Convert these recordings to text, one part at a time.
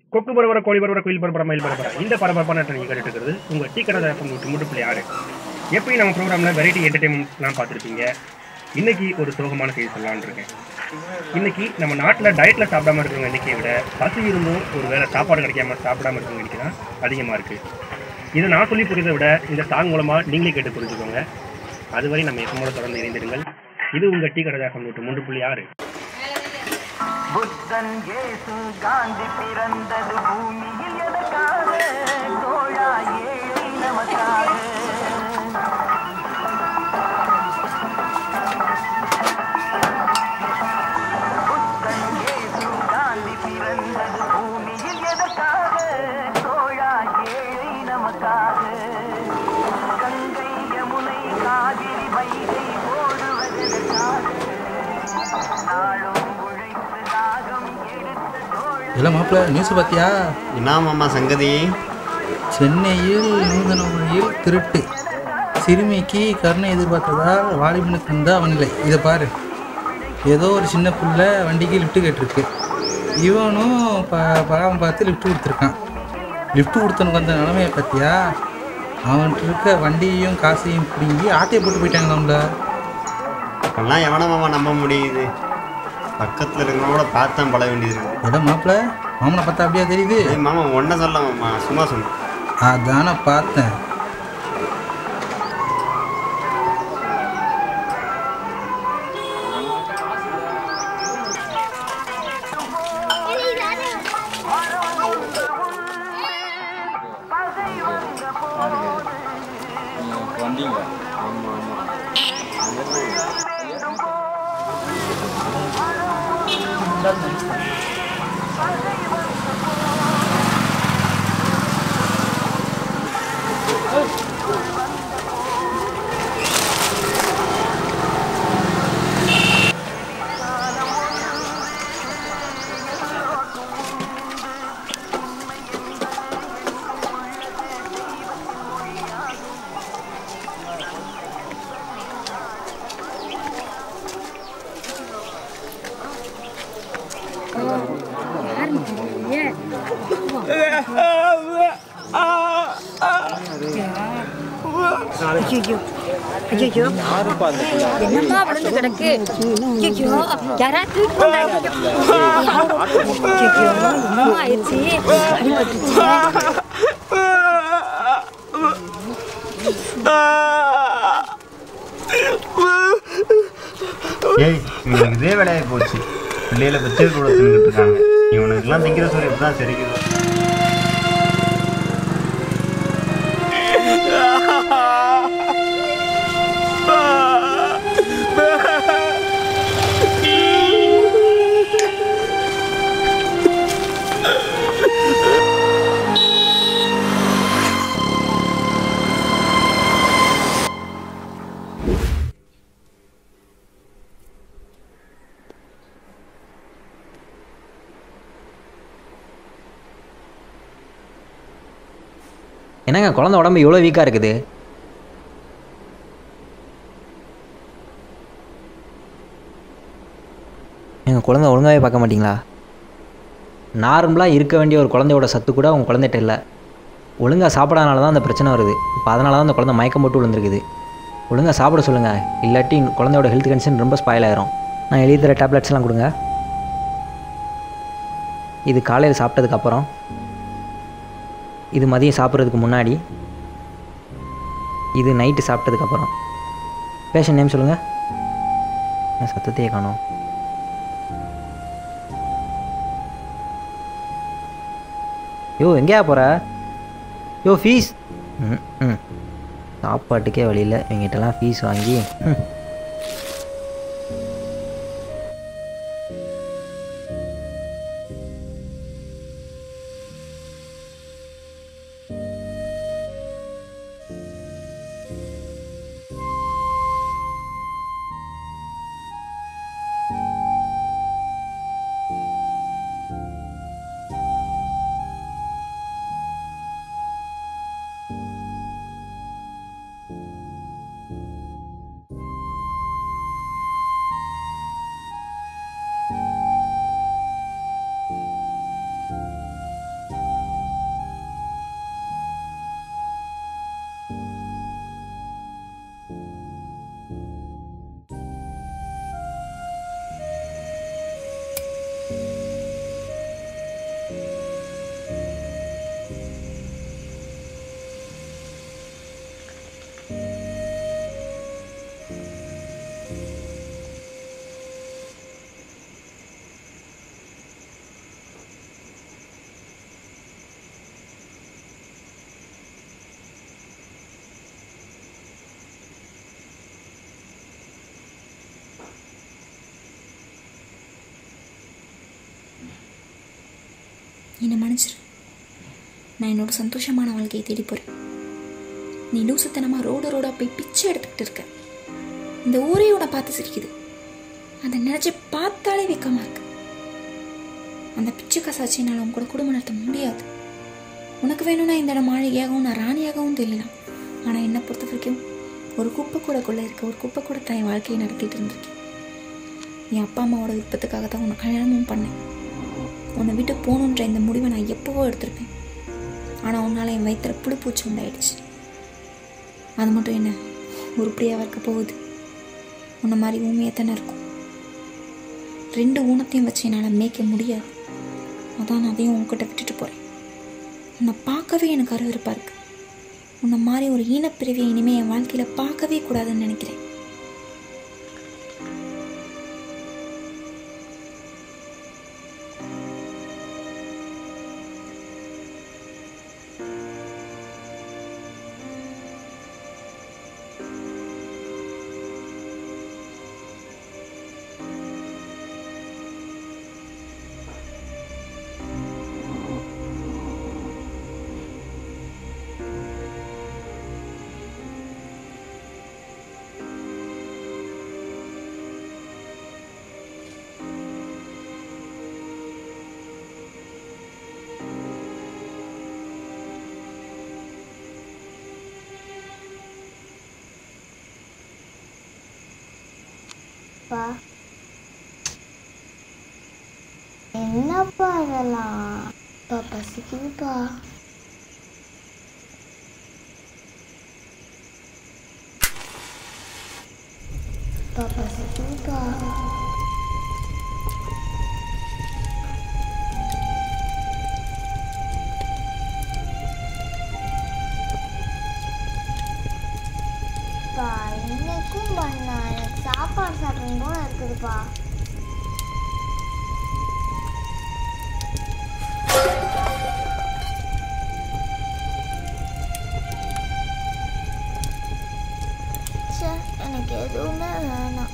கொக்கு பரவர கோழி பரவர கோயில் பரபர மயில் பரபர இந்த பரபரப்பான நீங்க கேட்டுட்டு இருக்கிறது உங்க டீ கடை எஃப்எம் நூற்றி மூன்று புள்ளி ஆறு எப்பயும் நம்ம ப்ரோக்ராம்ல வெரைட்டி என்டர்டைன்மெண்ட்லாம் பார்த்துருப்பீங்க இன்னைக்கு ஒரு சோகமான செய்தி சொல்லலாம்னு இருக்கேன் இன்னைக்கு நம்ம நாட்டில் டயட்ல சாப்பிடாம இருக்கிறவங்க எண்ணிக்கையை விட பசி இருந்தும் ஒரு வேளை சாப்பாடு கிடைக்காம சாப்பிடாம இருக்கிறவங்க எண்ணிக்கை தான் அதிகமாக இருக்கு இதை நான் சொல்லி புரியுதை விட இந்த சாங் மூலமா நீங்களே கேட்டு புரிஞ்சுக்கோங்க அதுவரை நம்ம எப்பமோட தொடர்ந்து இணைந்திருங்கள் இது உங்க டீ கடை எஃப்எம் நூற்றி மூன்று புள்ளி ஆறு புத்தன் இயேசு காந்தி பிறந்தது பூமியில் எதற்காக தோழா ஏழை நமக்காக புத்தன் இயேசு காந்தி பிறந்தது பூமியில் எதற்காக தோழா ஏழை நமக்காக கங்கை யமுனை காவிரி வைகை ஓடுவதற்காக நாளும் உழைத்து தாகம் எடுத்து தோழ இல்லை மாப்பிள்ள நியூஸ் பார்த்தியா என்ன மாமா சங்கதி சென்னையில் நூதன முறையில் திருட்டு சிறுமிக்கு கருணை எதிர்பார்த்ததால் வாலிபனுக்கு இருந்தா அவனில்லை இதை பாரு ஏதோ ஒரு சின்ன புள்ள வண்டிக்கு லிஃப்ட் கேட்டிருக்கு இவனும் ப பாவம் பார்த்து லிஃப்ட் கொடுத்துருக்கான் லிஃப்ட் கொடுத்தனுக்கு வந்த நிலமையை பார்த்தியா அவன்கிட்ட இருக்க வண்டியையும் காசையும் பிடுங்கி ஆட்டையை போட்டு போயிட்டாங்க நம்மள இப்பெல்லாம் எவன மாமா நம்ப முடியுது பக்கத்தில் இருக்கிறவங்களோட பார்த்தா பழக வேண்டியது இருக்கு எதை மாப்பிள்ள மாமனை பார்த்தா அப்படியா தெரியுது ஏய் மாமா ஒன்றை சொல்ல மாமா சும்மா சொன்னேன் அதானே பார்த்தேன் ஐயோ ஐயோ என்னம்மா விழுந்து கிடக்கு ஐயோ யாராவது தூக்கி கொண்டாங்க. ஐயோ என்னம்மா ஆயிடுச்சு அடிபட்டுருச்சு ஏய் இவனுக்கு இதே வேலையாகி போச்சு பிள்ளையில பச்சை கூட தின்னுக்கிட்டு இருக்காங்க இவனுக்குலாம் திங்கிற சோறு எப்படி தான் சரிக்குது என்னங்க குழந்தை உடம்பு இவ்வளோ வீக்காக இருக்குது எங்கள் குழந்தை ஒழுங்காகவே பார்க்க மாட்டீங்களா நார்மலாக இருக்க வேண்டிய ஒரு குழந்தையோட சத்து கூட உங்கள் குழந்தைகிட்ட இல்லை ஒழுங்காக சாப்பிடாதனால தான் அந்த பிரச்சனை வருது இப்போ அதனால தான் அந்த குழந்தை மயக்கம் போட்டு விழுந்துருக்குது ஒழுங்காக சாப்பிட சொல்லுங்கள் இல்லாட்டி குழந்தையோட ஹெல்த் கண்டிஷன் ரொம்ப ஸ்பாயில் ஆயிரும் நான் எழுதி தர டேப்லெட்ஸ்லாம் கொடுங்க இது காலையில் சாப்பிட்டதுக்கப்புறம் இது மதியம் சாப்பிட்றதுக்கு முன்னாடி இது நைட்டு சாப்பிட்டதுக்கப்புறம் பேஷண்ட் நேம் சொல்லுங்கள் நான் சத்தத்தையே காணோம் யோ எங்கேயா போகிற யோ ஃபீஸ் ம் ம் சாப்பாட்டுக்கே வழியில் இவங்கிட்டலாம் ஃபீஸ் வாங்கி ம் என்னை மன்னிச்சிரு நான் என்னோட சந்தோஷமான வாழ்க்கையை தேடி போகிறேன் நீ லூசுத்தனமாக ரோடு ரோடாக போய் பிச்சை எடுத்துக்கிட்டு இருக்க இந்த ஊரே உன்னை பார்த்து சிரிக்குது அதை நினச்சி பார்த்தாலே வெக்கமாக இருக்கு அந்த பிச்சை காசாச்சு என்னால் உன் கூட குடும்பம் நடத்த முடியாது உனக்கு வேணும்னா இந்த இடம் மாளிகையாகவும் நான் ராணியாகவும் தெரியலாம் ஆனால் என்னை பொறுத்த வரைக்கும் ஒரு குப்பை கூடக்குள்ளே இருக்க ஒரு குப்பை கூட தான் என் வாழ்க்கையை நடத்திட்டு இருந்திருக்கேன் என் அப்பா அம்மாவோட விருப்பத்துக்காக தான் உன்னை கல்யாணமும் பண்ணேன் உன்னை விட்டு போகணுன்ற இந்த முடிவை நான் எப்போவோ எடுத்திருப்பேன் ஆனால் உன்னால் என் வயிற்றுல புழுப்பூச்சி உண்டாயிடுச்சு அது மட்டும் என்ன உருப்படியாக இருக்க போகுது உன்னை மாதிரி ஊமி எத்தனை இருக்கும் ரெண்டு ஊனத்தையும் வச்சு என்னால் மேய்க்க முடியாது அதான் நான் அதையும் உன்கிட்ட விட்டுட்டு போகிறேன் உன்னை பார்க்கவே எனக்கு அருவருப்பாக இருக்கு உன்னை மாதிரி ஒரு ஈனப்பிறவியை இனிமேல் என் வாழ்க்கையில் பார்க்கவே கூடாதுன்னு நினைக்கிறேன் அப்பா என்னப்பா இதெல்லாம் அப்பா பசிக்குதுப்பா அப்பா பசிக்குதுப்பா அப்பா இன்னைக்கும் பண்ணா எனக்கு சாப்பாடு சாப்பிடணும் போல இருக்குதுப்பா ச்சே எனக்கு எதுவுமே வேணாம்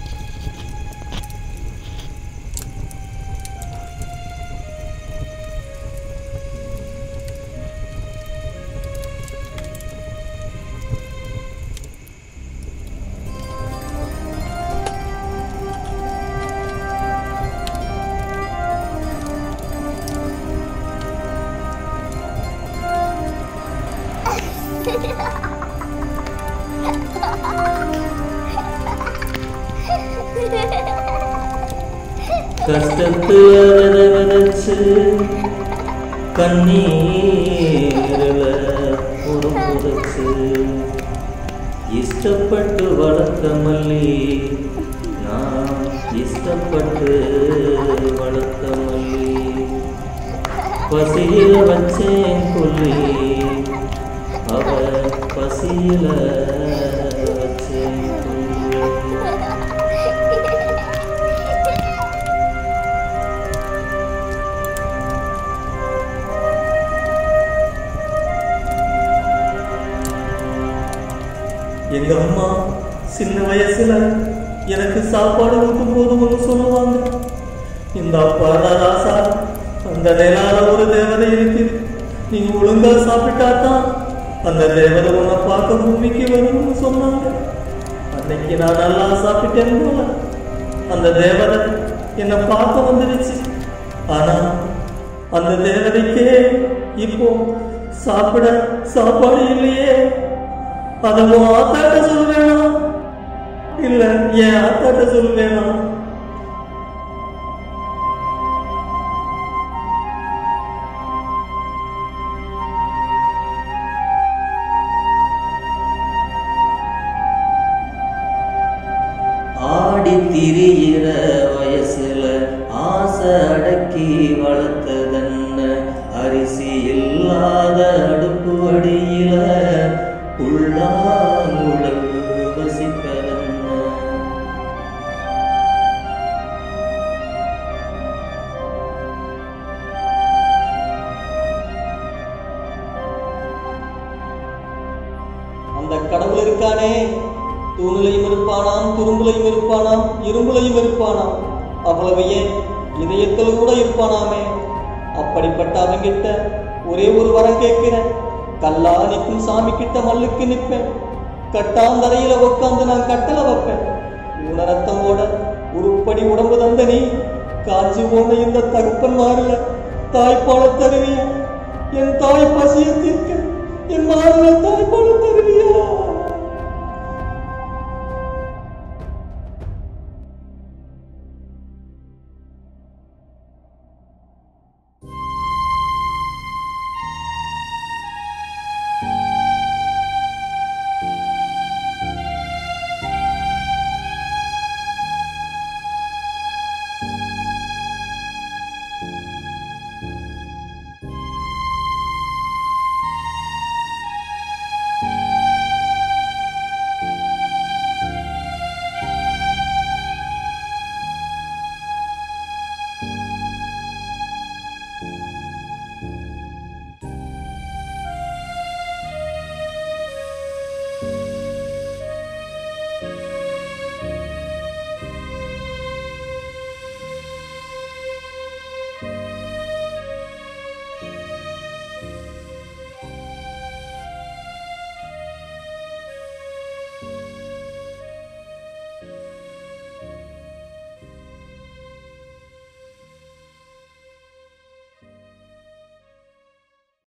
கஷ்டத்துல வித விதைச்சு கண்ணீரில் புறமுறைச்சு இஷ்டப்பட்டு வளர்த்த மல்லி நான் இஷ்டப்பட்டு வளர்த்த மல்லி பசியில வச்சேன் கொல்லி அவ பசியில வச்சேன் கொல்லி எங்க அம்மா சின்ன வயசுல எனக்கு சாப்பாடு ஊட்டும் போது ஒன்று சொல்லுவாங்க இந்த அப்பாடா ராசா அந்த நிலால ஒரு தேவதை இருக்கு நீ ஒழுங்கா சாப்பிட்டா தான் அந்த தேவதை உன்னை பார்க்க பூமிக்கு வரும்னு சொன்னாங்க அன்னைக்கு நான் நல்லா சாப்பிட்டேன் போல அந்த தேவதை என்னை பார்க்க வந்துடுச்சு ஆனா அந்த தேவதைக்கே இப்போ சாப்பிட சாப்பாடு இல்லையே அதை உன் ஆத்தாட்ட சொல்லுவேனா இல்ல என் ஆத்தாட்ட சொல்லுவேனா ஆடி திரியிற வயசுல ஆசை அடக்கி வளர்த்ததென்ன அரிசி இல்லாத அடுப்பு அடியில உள்ளாங்குழல் வசிப்பதென்ன அந்த கடவுள் இருக்கானே தூணிலையும் இருப்பானாம் துரும்புலையும் இருப்பானாம் இரும்புலையும் இருப்பானாம் அவ்வளவு ஏன் இதயத்தில் கூட இருப்பானாமே அப்படிப்பட்ட அவங்கிட்ட ஒரே ஒரு வரம் கேட்கிறேன் கல்லா நிற்கும் சாமி கிட்ட மல்லுக்கு நிற்பேன் கட்டாந்தரையில உட்காந்து நான் கட்டளை வைப்பேன் உணரத்தம் ஓட உருப்படி உடம்பு தந்த நீ காஞ்சி போன இந்த தகப்பன் மாறல தாய்ப்பால தருவியா என் தாய் பசிய தீர்க்க என் மாறல தாய்ப்பால தருவியா